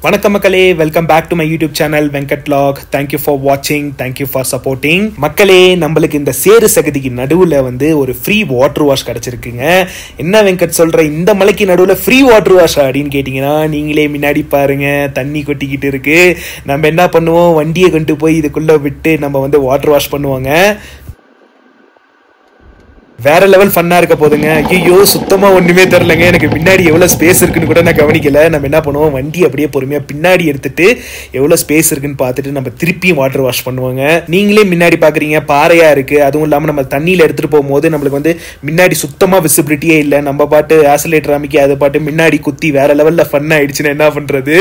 வணக்கம் மக்களே welcome back to my YouTube channel Venkat log thank you for வாட்சிங் தேங்க்யூ ஃபார் சப்போர்ட்டிங் மக்களே நம்மளுக்கு இந்த சேரு சகதிக்கு நடுவில் வந்து ஒரு ஃப்ரீ வாட்டர் வாஷ் கிடைச்சிருக்குங்க என்ன வெங்கட் சொல்ற இந்த மலைக்கு நடுவில் ஃப்ரீ வாட்டர் வாஷ் அப்படின்னு கேட்டிங்கன்னா நீங்களே முன்னாடி பாருங்க தண்ணி கொட்டிக்கிட்டு இருக்கு நம்ம என்ன பண்ணுவோம் வண்டியை கொண்டு போய் இதுக்குள்ள விட்டு நம்ம வந்து வாட்டர் வாஷ் பண்ணுவாங்க வேற லெவல் ஃபன்னா இருக்க போதுங்க ஐயோ சுத்தமா ஒண்ணுமே தெரிலங்க எனக்கு பின்னாடி எவ்வளவு ஸ்பேஸ் இருக்குன்னு கூட நான் கவனிக்கல நம்ம என்ன பண்ணுவோம் வண்டி அப்படியே பொறுமையா பின்னாடி எடுத்துட்டு எவ்வளவு ஸ்பேஸ் இருக்குன்னு பார்த்துட்டு நம்ம திருப்பியும் வாட்டர் வாஷ் பண்ணுவாங்க நீங்களே முன்னாடி பாக்குறீங்க பாறையா இருக்கு அதுவும் இல்லாம நம்ம தண்ணியில எடுத்துட்டு போகும்போது நம்மளுக்கு வந்து முன்னாடி சுத்தமா விசிபிலிட்டியே இல்லை நம்ம பாட்டு ஆசலேட்டர் அமைக்கி அது பாட்டு முன்னாடி குத்தி வேற லெவல்ல ஃபன் ஆயிடுச்சுன்னா என்ன பண்றது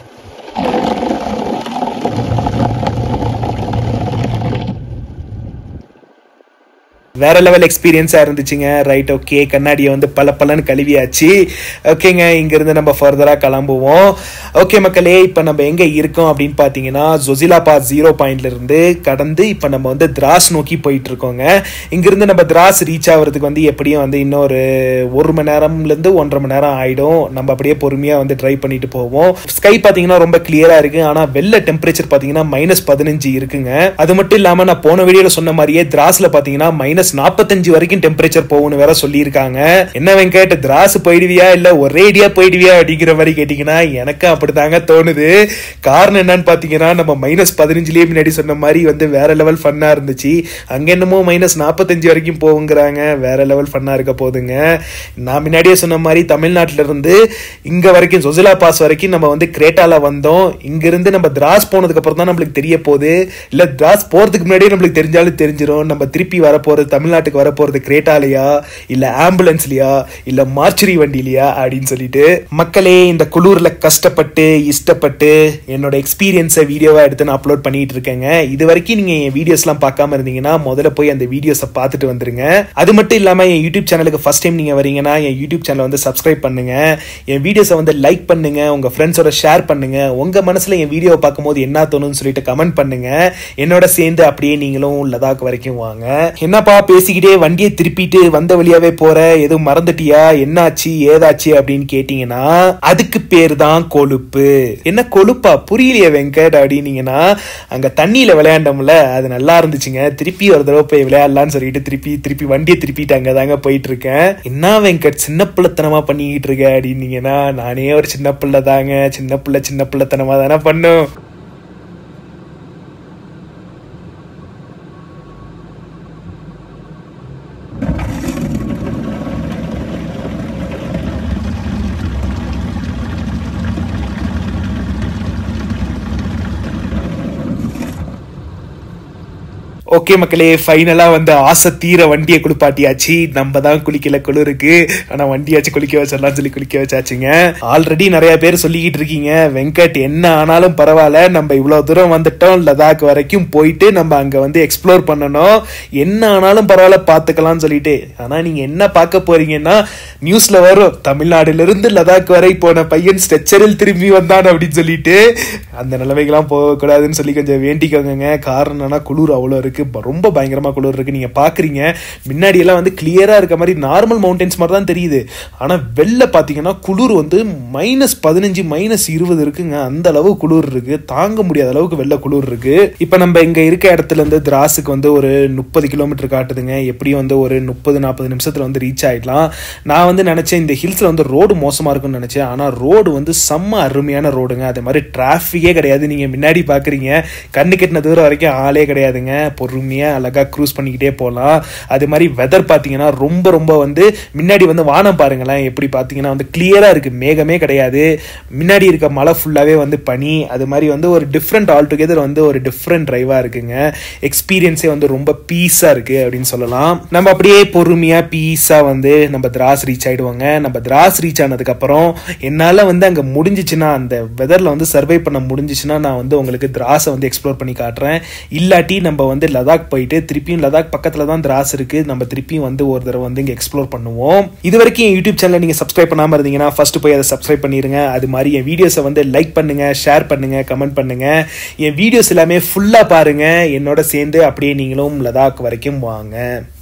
வேற லெவல் எக்ஸ்பீரியன்ஸாக இருந்துச்சுங்க ரைட் ஓகே கண்ணாடியை வந்து பல பலன்னு கழுவியாச்சு ஓகேங்க இங்கேருந்து நம்ம ஃபர்தராக கிளம்புவோம் ஓகே மக்களே இப்போ நம்ம எங்கே இருக்கோம் அப்படின்னு பார்த்தீங்கன்னா ஜொசிலா பாஸ் ஜீரோ பாயிண்ட்லேருந்து கடந்து இப்போ நம்ம வந்து திராஸ் நோக்கி போயிட்டு இருக்கோங்க இங்கேருந்து நம்ம திராஸ் ரீச் ஆகிறதுக்கு வந்து எப்படியும் வந்து இன்னொரு ஒரு மணி நேரம்லேருந்து ஒன்றரை மணி நேரம் ஆகிடும் நம்ம அப்படியே பொறுமையாக வந்து ட்ரைவ் பண்ணிட்டு போவோம் ஸ்கை பார்த்தீங்கன்னா ரொம்ப கிளியராக இருக்குது ஆனால் வெள்ள டெம்பரேச்சர் பார்த்தீங்கன்னா மைனஸ் பதினஞ்சு இருக்குங்க அது மட்டும் இல்லாமல் நான் போன வீடியோவில் சொன்ன மாதிரியே திராஸில் பார்த்தீங்கன்னா மைனஸ் நாற்பத்தஞ்சு வரைக்கும் டெம்பரேச்சர் போகும்னு வேற சொல்லியிருக்காங்க என்ன வெங்கட் திராஸ் போயிடுவியா இல்லை ஒரேடியா போயிடுவியா அப்படிங்கிற மாதிரி கேட்டிங்கன்னா எனக்கு அப்படித்தாங்க தோணுது காரணம் என்னன்னு பார்த்தீங்கன்னா நம்ம மைனஸ் பதினஞ்சுலேயே முன்னாடி சொன்ன மாதிரி வந்து வேற லெவல் ஃபன்னாக இருந்துச்சு அங்கே என்னமோ மைனஸ் நாற்பத்தஞ்சு வரைக்கும் போகுங்கிறாங்க வேற லெவல் ஃபன்னாக இருக்க போகுதுங்க நான் முன்னாடியே சொன்ன மாதிரி தமிழ்நாட்டில இருந்து இங்க வரைக்கும் சொசிலா பாஸ் வரைக்கும் நம்ம வந்து கிரேட்டால வந்தோம் இங்க இருந்து நம்ம திராஸ் போனதுக்கு அப்புறம் தான் நம்மளுக்கு தெரிய போகுது இல்ல திராஸ் போறதுக்கு முன்னாடியே நம்மளுக்கு தெரிஞ்சாலும் தெரிஞ்சிடும் நம்ம திருப்பி வரப்போறது தமிழ்நாட்டுக்கு வரப்போறது கிரேட்டாலையா இல்ல ஆம்புலன்ஸ்லயா இல்ல மார்ச்சரி வண்டிலையா அப்படின்னு சொல்லிட்டு மக்களே இந்த குளூர்ல கஷ்டப்பட்டு இஷ்டப்பட்டு என்னோட எக்ஸ்பீரியன்ஸை வீடியோவா எடுத்து நான் அப்லோட் பண்ணிட்டு இருக்கேங்க இது வரைக்கும் நீங்க என் வீடியோஸ்லாம் பார்க்காம இருந்தீங்கன்னா முதல்ல போய் அந்த வீடியோஸை பார்த்துட்டு வந்துருங்க அது மட்டும் இல்லாம என் யூடியூப் சேனலுக்கு ஃபர்ஸ்ட் டைம் நீங்க வரீங்கன்னா என் யூடியூப் சேனலை வந்து சப்ஸ்கிரைப் பண்ணுங்க என் வீடியோஸை வந்து லைக் பண்ணுங்க உங்க ஃப்ரெண்ட்ஸோட ஷேர் பண்ணுங்க உங்க மனசுல என் வீடியோவை பார்க்கும்போது என்ன தோணும்னு சொல்லிட்டு கமெண்ட் பண்ணுங்க என்னோட சேர்ந்து அப்படியே நீங்களும் லதாக் வரைக்கும் வாங்க என்னப்பா பேசிக்கிட்டே வண்டியை திருப்பிட்டு வந்த வழியாவே போற எதுவும் மறந்துட்டியா என்னாச்சு ஏதாச்சு அப்படின்னு கேட்டீங்கன்னா அதுக்கு பேர் தான் கொழுப்பு என்ன கொழுப்பா புரியலையே வெங்கட் அப்படின்னீங்கன்னா அங்க தண்ணியில விளையாண்டோம்ல அது நல்லா இருந்துச்சுங்க திருப்பி ஒரு தடவை போய் விளையாடலாம்னு சொல்லிட்டு திருப்பி திருப்பி வண்டியை திருப்பிட்டு அங்க தாங்க போயிட்டு இருக்கேன் என்ன வெங்கட் சின்ன பிள்ளைத்தனமா பண்ணிக்கிட்டு இருக்க அப்படின்னீங்கன்னா நானே ஒரு சின்ன பிள்ளை தாங்க சின்ன பிள்ளை சின்ன பிள்ளைத்தனமா தானே பண்ணும் ஓகே மக்களே ஃபைனலா வந்து ஆசை தீர வண்டியை குளிப்பாட்டியாச்சு நம்ம தான் குளிக்கல குளிருக்கு ஆனா வண்டியாச்சு குளிக்க வச்சிடலாம் சொல்லி குளிக்க வச்சாச்சுங்க ஆல்ரெடி நிறைய பேர் சொல்லிக்கிட்டு இருக்கீங்க வெங்கட் என்ன ஆனாலும் பரவாயில்ல நம்ம இவ்வளவு தூரம் வந்துட்டோம் லதாக் வரைக்கும் போயிட்டு நம்ம அங்க வந்து எக்ஸ்ப்ளோர் பண்ணணும் என்ன ஆனாலும் பரவாயில்ல பாத்துக்கலாம்னு சொல்லிட்டு ஆனா நீங்க என்ன பார்க்க போறீங்கன்னா நியூஸ்ல வரும் தமிழ்நாடுல இருந்து லதாக் வரை போன பையன் ஸ்ட்ரெச்சரில் திரும்பி வந்தான் அப்படின்னு சொல்லிட்டு அந்த நிலைமைகள்லாம் போகக்கூடாதுன்னு சொல்லி கொஞ்சம் வேண்டிக்கோங்க காரணம் என்னன்னா குளிர் அவ்வளோ இருக்கு இருக்கு ரொம்ப பயங்கரமா குளிர் இருக்கு நீங்க பாக்குறீங்க முன்னாடி எல்லாம் வந்து கிளியரா இருக்க மாதிரி நார்மல் மவுண்டன்ஸ் மாதிரி தான் தெரியுது ஆனா வெளில பாத்தீங்கன்னா குளிர் வந்து மைனஸ் பதினஞ்சு மைனஸ் இருபது இருக்குங்க அந்த அளவு குளிர் இருக்கு தாங்க முடியாத அளவுக்கு வெள்ள குளிர் இருக்கு இப்ப நம்ம இங்க இருக்க இடத்துல இருந்து திராஸுக்கு வந்து ஒரு முப்பது கிலோமீட்டர் காட்டுதுங்க எப்படியும் வந்து ஒரு முப்பது நாற்பது நிமிஷத்துல வந்து ரீச் ஆயிடலாம் நான் வந்து நினைச்சேன் இந்த ஹில்ஸ்ல வந்து ரோடு மோசமா இருக்கும்னு நினைச்சேன் ஆனா ரோடு வந்து செம்ம அருமையான ரோடுங்க அதே மாதிரி டிராஃபிக்கே கிடையாது நீங்க முன்னாடி பாக்குறீங்க கண்ணு கெட்டின தூரம் வரைக்கும் ஆளே கிடையாதுங்க பொறுமையாக அழகாக க்ரூஸ் பண்ணிக்கிட்டே போகலாம் அது மாதிரி வெதர் பார்த்தீங்கன்னா ரொம்ப ரொம்ப வந்து முன்னாடி வந்து வானம் பாருங்களேன் எப்படி பார்த்தீங்கன்னா வந்து கிளியராக இருக்குது மேகமே கிடையாது முன்னாடி இருக்க மலை ஃபுல்லாகவே வந்து பனி அது மாதிரி வந்து ஒரு டிஃப்ரெண்ட் ஆல் டுகெதர் வந்து ஒரு டிஃப்ரெண்ட் ட்ரைவாக இருக்குங்க எக்ஸ்பீரியன்ஸே வந்து ரொம்ப பீஸாக இருக்குது அப்படின்னு சொல்லலாம் நம்ம அப்படியே பொறுமையாக பீஸாக வந்து நம்ம திராஸ் ரீச் ஆகிடுவாங்க நம்ம திராஸ் ரீச் ஆனதுக்கப்புறம் என்னால் வந்து அங்கே முடிஞ்சிச்சுன்னா அந்த வெதரில் வந்து சர்வை பண்ண முடிஞ்சிச்சுன்னா நான் வந்து உங்களுக்கு திராஸை வந்து எக்ஸ்ப்ளோர் பண்ணி காட்டுறேன் இல்லாட்டி நம்ம வந்து லதாக் போயிட்டு திருப்பியும் லதாக் பக்கத்தில் தான் திராஸ் இருக்கு நம்ம திருப்பியும் வந்து ஒரு தடவை வந்து இங்கே எக்ஸ்ப்ளோர் பண்ணுவோம் இது வரைக்கும் என் யூடியூப் சேனலை நீங்கள் சப்ஸ்கிரைப் பண்ணாமல் இருந்தீங்கன்னா ஃபர்ஸ்ட் போய் அதை சப்ஸ்கிரைப் பண்ணிருங்க அது மாதிரி என் வீடியோஸை வந்து லைக் பண்ணுங்க ஷேர் பண்ணுங்க கமெண்ட் பண்ணுங்க என் வீடியோஸ் எல்லாமே ஃபுல்லாக பாருங்க என்னோட சேர்ந்து அப்படியே நீங்களும் லதாக் வரைக்கும் வாங்க